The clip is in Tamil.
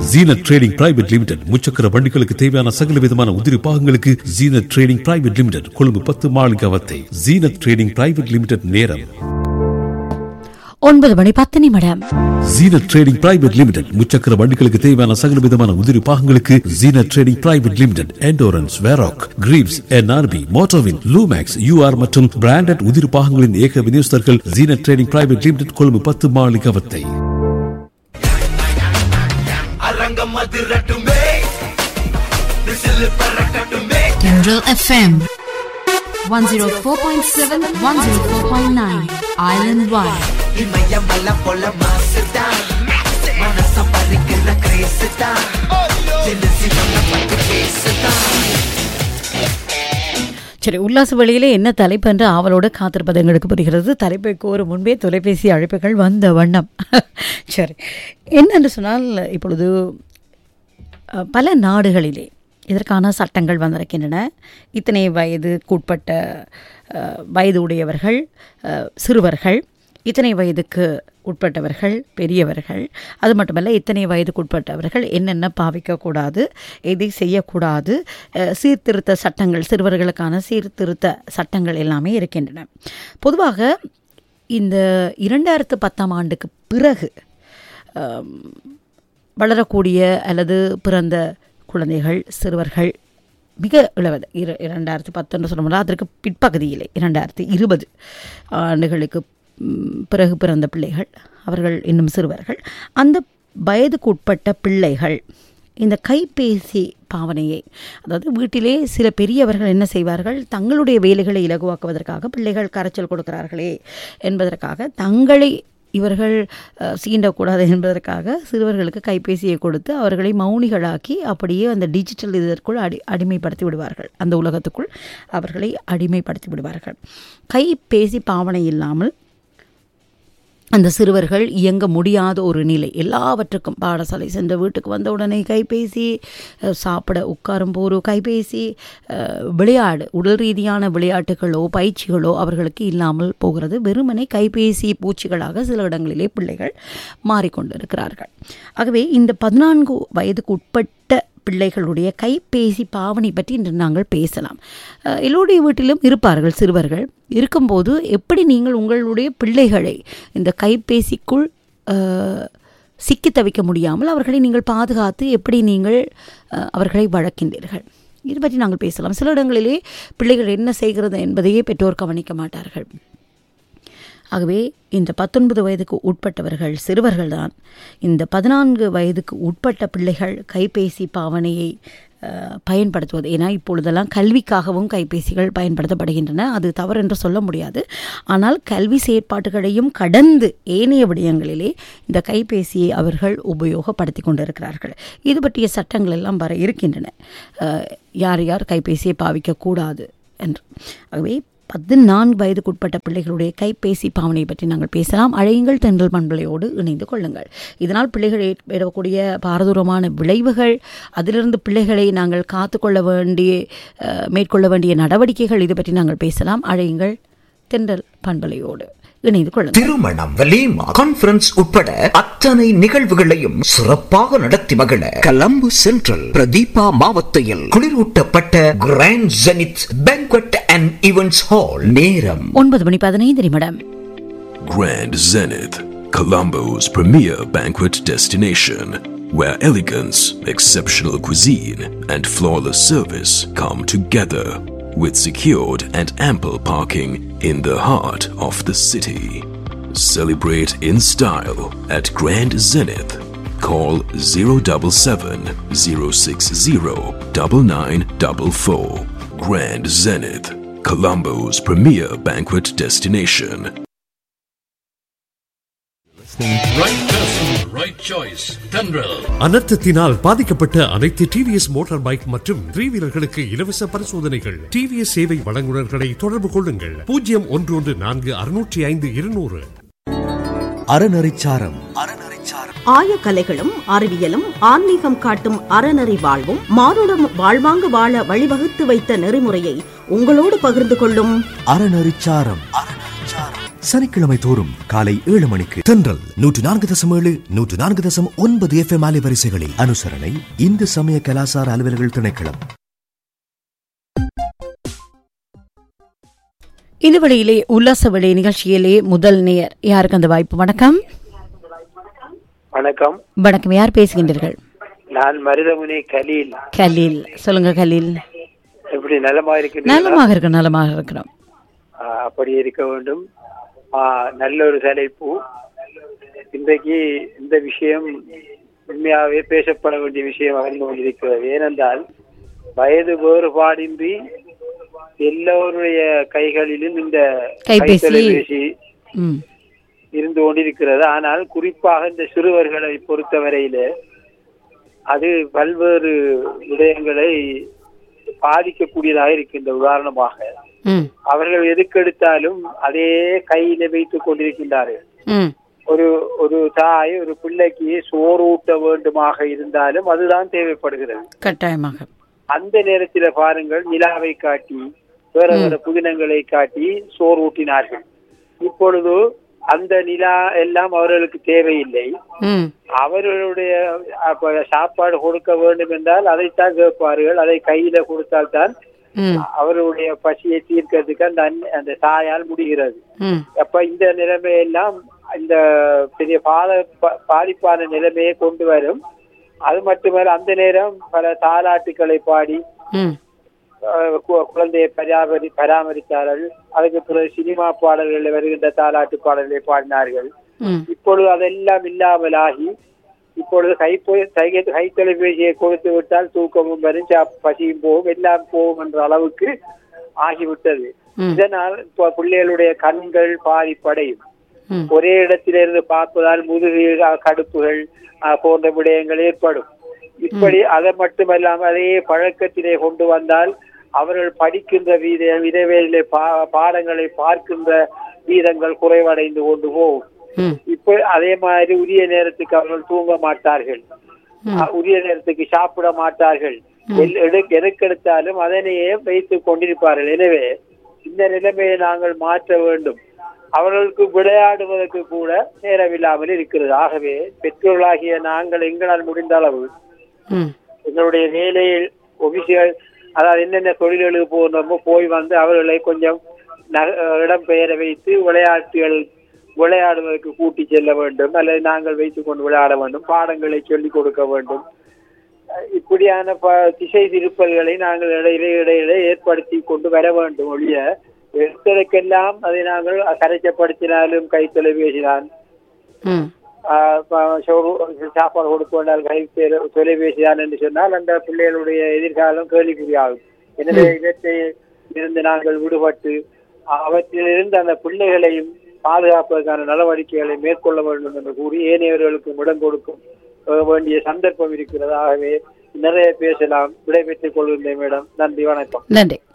ஜீனத் ட்ரேடிங் பிரைவேட் லிமிடெட் முச்சக்கர வண்டிகளுக்கு தேவையான சகல விதமான உதிரி பாகங்களுக்கு Zeenath Trading Private Limited Colombo பத்து Maligawatta Zeenath Trading Private Limited நேரம் ஒன்பது மணி பத்து நிமிடம் ஜீனத் ட்ரேடிங் பிரைவேட் லிமிடெட் முச்சக்கர வண்டிகளுக்கு தேவையான சகல விதமான உதிரி பாகங்களுக்கு Zeenath Trading Private Limited Endurance Varroc Greaves NRP மோட்டோவின் லூமேக்ஸ் யூஆர் மற்றும் பிராண்டட் உதிரி பாகங்களின் ஏக விநியோகஸ்தர்கள் Zeenath Trading Private Limited Colombo பத்து மாளிகாவத்தை அரங்கம் அதிரட்டுமே விசில் பறக்கட்டுமே Tendril FM 104.7 104.9 Island Wide இமயமல போல மாசுதான் மனச பறிக்கிற கிரேசு தான் ஜெலசி பண்ண பட்டு பேசுதான் சரி உல்லாச வழியிலே என்ன தலைப்பு என்று ஆவலோடு காத்திருப்பது எங்களுக்கு புரிகிறது தலைப்பை கோரும் முன்பே தொலைபேசி அழைப்புகள் வந்த வண்ணம் சரி என்னென்று சொன்னால் இப்பொழுது அஹ், பல நாடுகளிலே இதற்கான சட்டங்கள் வந்திருக்கின்றன இத்தனை வயதுக்குட்பட்ட அஹ், வயது உடையவர்கள் அஹ், சிறுவர்கள் இத்தனை வயதுக்கு உட்பட்டவர்கள் பெரியவர்கள் அது மட்டுமல்ல இத்தனை வயதுக்கு உட்பட்டவர்கள் என்னென்ன பாவிக்கக்கூடாது எதை செய்யக்கூடாது அஹ், சீர்திருத்த சட்டங்கள் சிறுவர்களுக்கான சீர்திருத்த சட்டங்கள் எல்லாமே இருக்கின்றன பொதுவாக இந்த இரண்டாயிரத்து பத்தாம் ஆண்டுக்கு பிறகு ஆம், வளரக்கூடிய அல்லது பிறந்த குழந்தைகள் சிறுவர்கள் மிக இளவது இர இரண்டாயிரத்தி பத்தொன்று சொல்ல முடியாது அதற்கு பிற்பகுதியிலே இரண்டாயிரத்தி இருபது ஆண்டுகளுக்கு ம், பிறகு பிறந்த பிள்ளைகள் அவர்கள் இன்னும் சிறுவர்கள் அந்த வயதுக்கு உட்பட்ட பிள்ளைகள் இந்த கைபேசி பாவனையை அதாவது வீட்டிலே சில பெரியவர்கள் என்ன செய்வார்கள் தங்களுடைய வேலைகளை இலகுவாக்குவதற்காக பிள்ளைகள் கரைச்சல் கொடுக்கிறார்களே என்பதற்காக தங்களை இவர்கள் அஹ், சீண்டக்கூடாது என்பதற்காக சிறுவர்களுக்கு கைபேசியை கொடுத்து அவர்களை மௌனிகளாக்கி அப்படியே அந்த டிஜிட்டல் இதற்குள் அடி அடிமைப்படுத்தி விடுவார்கள் அந்த உலகத்துக்குள் அவர்களை அடிமைப்படுத்தி விடுவார்கள் கைபேசி பாவனை இல்லாமல் அந்த சிறுவர்கள் இயங்க முடியாத ஒரு நிலை எல்லாவற்றுக்கும் பாடசாலை சென்ற வீட்டுக்கு வந்த உடனே கைபேசி அஹ், சாப்பிட உட்காரும் போது கைபேசி அஹ், விளையாடு உடல் ரீதியான விளையாட்டுகளோ பயிற்சிகளோ அவர்களுக்கு இல்லாமல் போகிறது வெறுமனே கைபேசி பூச்சிகளாக சில இடங்களிலே பிள்ளைகள் மாறிக்கொண்டிருக்கிறார்கள் ஆகவே இந்த பதினான்கு வயதுக்கு உட்பட்ட பிள்ளைகளுடைய கைபேசி பாவனை பற்றி இன்று நாங்கள் பேசலாம் அஹ், எல்லோருடைய வீட்டிலும் இருப்பார்கள் சிறுவர்கள் இருக்கும்போது எப்படி நீங்கள் உங்களுடைய பிள்ளைகளை இந்த கைபேசிக்குள் அஹ், சிக்கி தவிக்க முடியாமல் அவர்களை நீங்கள் பாதுகாத்து எப்படி நீங்கள் அஹ், அவர்களை வளர்க்கின்றீர்கள் இது பற்றி நாங்கள் பேசலாம் சில இடங்களிலே பிள்ளைகள் என்ன செய்கிறது என்பதையே பெற்றோர் கவனிக்க மாட்டார்கள் ஆகவே இந்த பத்தொன்பது வயதுக்கு உட்பட்டவர்கள் சிறுவர்கள்தான் இந்த பதினான்கு வயதுக்கு உட்பட்ட பிள்ளைகள் கைபேசி பாவனையை அஹ், பயன்படுத்துவது ஏன்னா இப்பொழுதெல்லாம் கல்விக்காகவும் கைபேசிகள் பயன்படுத்தப்படுகின்றன அது தவறு என்று சொல்ல முடியாது ஆனால் கல்வி செயற்பாடுகளையும் கடந்து ஏனைய விடயங்களிலே இந்த கைபேசியை அவர்கள் உபயோகப்படுத்தி கொண்டிருக்கிறார்கள் இது பற்றிய சட்டங்கள் எல்லாம் வர இருக்கின்றன அஹ், யார் யார் கைபேசியை பாவிக்கக்கூடாது என்று ஆகவே பதினான்கு வயதுக்குட்பட்ட பிள்ளைகளுடைய கைபேசி பாவனை பற்றி நாங்கள் பேசலாம் அழையுங்கள் தென்றல் பண்பலையோடு இணைந்து கொள்ளுங்கள் இதனால் பிள்ளைகள் ஏற்படக்கூடிய பாரதூரமான விளைவுகள் அதிலிருந்து பிள்ளைகளை நாங்கள் காத்துக்கொள்ள வேண்டிய அஹ், மேற்கொள்ள வேண்டிய நடவடிக்கைகள் இது பற்றி நாங்கள் பேசலாம் அழையுங்கள் தென்றல் பண்பலையோடு இணைந்து கொள்ளுங்கள் திருமணம் வலீமா கான்ஃபரன்ஸ் உட்பட அத்தனை நிகழ்வுகளையும் சிறப்பாக நடத்தி மகிழ கலம்பு சென்ட்ரல் பிரதீபா மாவத்தையில் குளிரூட்டப்பட்ட grand Zenith banquet and events hall நேரம் ஒன்பது மணி பதினைந்து நிமிடம் Grand Zenith, Colombo's premier banquet destination, where elegance, exceptional cuisine, and flawless service come together, with secured and ample parking in the heart of the city. Celebrate in style at Grand Zenith. Call 077 060 9944. Grand Zenith, Colombo's premier banquet destination. Right person, right choice. Tendril. அனர்த்தத்தினால் பாதிக்கப்பட்ட அனைத்து டிவிஎஸ் மோட்டார் பைக் மற்றும் த்ரீ வீலர்களுக்கு இலவச பரிசோதனைகள் டிவிஎஸ் சேவை வழங்குநர்களை தொடர்பு கொள்ளுங்கள் பூஜ்ஜியம் ஒன்று ஒன்று நான்கு அறுநூற்றி ஐந்து இருநூறு அறநெறிச்சாரம் ஆயக்கலைகளும் அறிவியலும் ஆன்மீகம் காட்டும் அறநெறி வாழ்வும் மானுடம் வாழ்வாங்கு வாழ வழிவகுத்து வைத்த நெறிமுறையை உங்களோடு பகிர்ந்து கொள்ளும் அறநெறிச்சாரம் சனிக்கிழமை தோறும் காலை ஏழு மணிக்கு தென்றல் நூற்று நான்கு தசம் ஏழு நூற்று நான்கு தசம் ஒன்பது எஃப்எம் அலைவரிசைகளில் அனுசரணை இந்து சமய கலாசார அலுவலர்கள் திணைக்களம் இந்த வழியிலே உல்லாச வழி நிகழ்ச்சியிலே முதல் நேயர் யாருக்கு அந்த வாய்ப்பு வணக்கம் வணக்கம் வணக்கம் யார் பேசுகின்றீர்கள் நான் மருதமுனி கலீல் கலீல் சொல்லுங்க கலீல் எப்படி நலமா இருக்கிறீர்களா நலமாக இருக்கிறோம் நலமாக இருக்கிறோம் ஆ, அப்படி இருக்க வேண்டும் ஆ, நல்ல ஒரு தலைப்பு இன்றைக்கு இந்த விஷயம் உண்மையாகவே பேசப்பட வேண்டிய விஷயம் அறிந்து கொண்டிருக்கிறது ஏனென்றால் வயது வேறுபாடின்றி எல்லோருடைய கைகளிலும் இந்த கைபேசி. கைத்தொலைபேசி ம் இருந்து கொண்டிருக்கிறது ஆனால் குறிப்பாக இந்த சிறுவர்களை பொறுத்தவரையில அது பல்வேறு விடயங்களை பாதிக்கக்கூடியதாக இருக்கின்ற உதாரணமாக ம் அவர்கள் எதுக்கெடுத்தாலும் அதே கையில வைத்துக் கொண்டிருக்கின்றார்கள் ம் ஒரு ஒரு தாய் ஒரு பிள்ளைக்கு சோறு ஊட்ட வேண்டுமாக இருந்தாலும் அதுதான் தேவைப்படுகிறது கட்டாயமாக அந்த நேரத்தில் பாருங்கள் நிலாவை காட்டி வேற வேற புதினங்களை காட்டி சோறு ஊட்டினார்கள் இப்பொழுது அந்த நிலா எல்லாம் அவர்களுக்கு தேவையில்லை ம் அவர்களுடைய அப்ப சாப்பாடு கொடுக்க வேண்டும் என்றால் அதைத்தான் கேட்பார்கள் அதை கையில கொடுத்தால்தான் ம் அவர்களுடைய பசியை தீர்க்கிறதுக்கு அந்த அன்- அந்த தாயால் முடிகிறது ம் அப்ப இந்த நிலைமையெல்லாம் இந்த பெரிய பாத ப- பாதிப்பான நிலைமையை கொண்டு வரும் அது மட்டுமல்ல அந்த நேரம் பல தாலாட்டுக்களை பாடி ம் அஹ், கு- குழந்தையை பராமரி பராமரித்தார்கள் அதுக்கு பிறகு சினிமா பாடல்களில் வருகின்ற தாலாட்டு பாடல்களை பாடினார்கள் ம் இப்பொழுது அதெல்லாம் இல்லாமலாகி இப்பொழுது கைப்போ கை- கைத்தொலைபேசியை கொடுத்து விட்டால் தூக்கமும் வரும் சா- பசியும் போகும் எல்லாம் போகும் என்ற அளவுக்கு ஆகிவிட்டது ம். இதனால் இப்போ பிள்ளைகளுடைய கண்கள் பாதிப்படையும் ம். ஒரே இடத்திலிருந்து பார்ப்பதால் முதுகு அஹ், கடுப்புகள் அஹ், போன்ற விடயங்கள் ஏற்படும் இப்படி அதை மட்டுமல்லாமல் அதே பழக்கத்திலே கொண்டு வந்தால் அவர்கள் படிக்கின்ற வீத விதவேலை பா பாடங்களை பார்க்கின்ற வீதங்கள் குறைவடைந்து கொண்டு போகும் ம் இப்ப அதே மாதிரி உரிய நேரத்துக்கு அவர்கள் தூங்க மாட்டார்கள் அஹ், உரிய நேரத்துக்கு சாப்பிட மாட்டார்கள் எல்- எடு- எதுக்கெடுத்தாலும் அதனையே வைத்துக் கொண்டிருப்பார்கள் எனவே இந்த நிலைமையை நாங்கள் மாற்ற வேண்டும் அவர்களுக்கு விளையாடுவதற்கு கூட நேரமில்லாமல் இருக்கிறது ஆகவே பெற்றோர்களாகிய நாங்கள் எங்களால் முடிந்த அளவு ம் எங்களுடைய வேலையில் ஒபிசியல் அதாவது என்னென்ன தொழில்களுக்கு போகிறோமோ போய் வந்து அவர்களை கொஞ்சம் நக- இடம் பெயர வைத்து விளையாட்டுகள் விளையாடுவதற்கு கூட்டி செல்ல வேண்டும் அல்லது நாங்கள் வைத்துக் கொண்டு விளையாட வேண்டும் பாடங்களை சொல்லிக் கொடுக்க வேண்டும் அஹ் இப்படியான ப- திசை திருப்பல்களை நாங்கள் இடையிலே இடையிலே ஏற்படுத்தி கொண்டு வர வேண்டும் ஒழிய எடுத்ததற்கெல்லாம் அதை நாங்கள் கரைச்சப்படுத்தினாலும் கைத்தொலைபேசிதான் ம் ஆஹ் ப- சோறு சாப்பாடு கொடுக்க வேண்டால் கை தொலை- தொலைபேசிதான் என்று சொன்னால் அந்த பிள்ளைகளுடைய எதிர்காலம் கேள்விக்குறியாகும் எனவே இவற்றை இருந்து நாங்கள் விடுபட்டு அவற்றிலிருந்து அந்த பிள்ளைகளையும் பாதுகாப்பதற்கான நடவடிக்கைகளை மேற்கொள்ள வேண்டும் என்று கூறி ஏனையவர்களுக்கும் இடம் கொடுக்கும் அஹ், வேண்டிய சந்தர்ப்பம் இருக்கிறது ஆகவே நிறைய பேசலாம் விடைபெற்றுக் கொள்கின்றேன் மேடம் நன்றி வணக்கம் நன்றி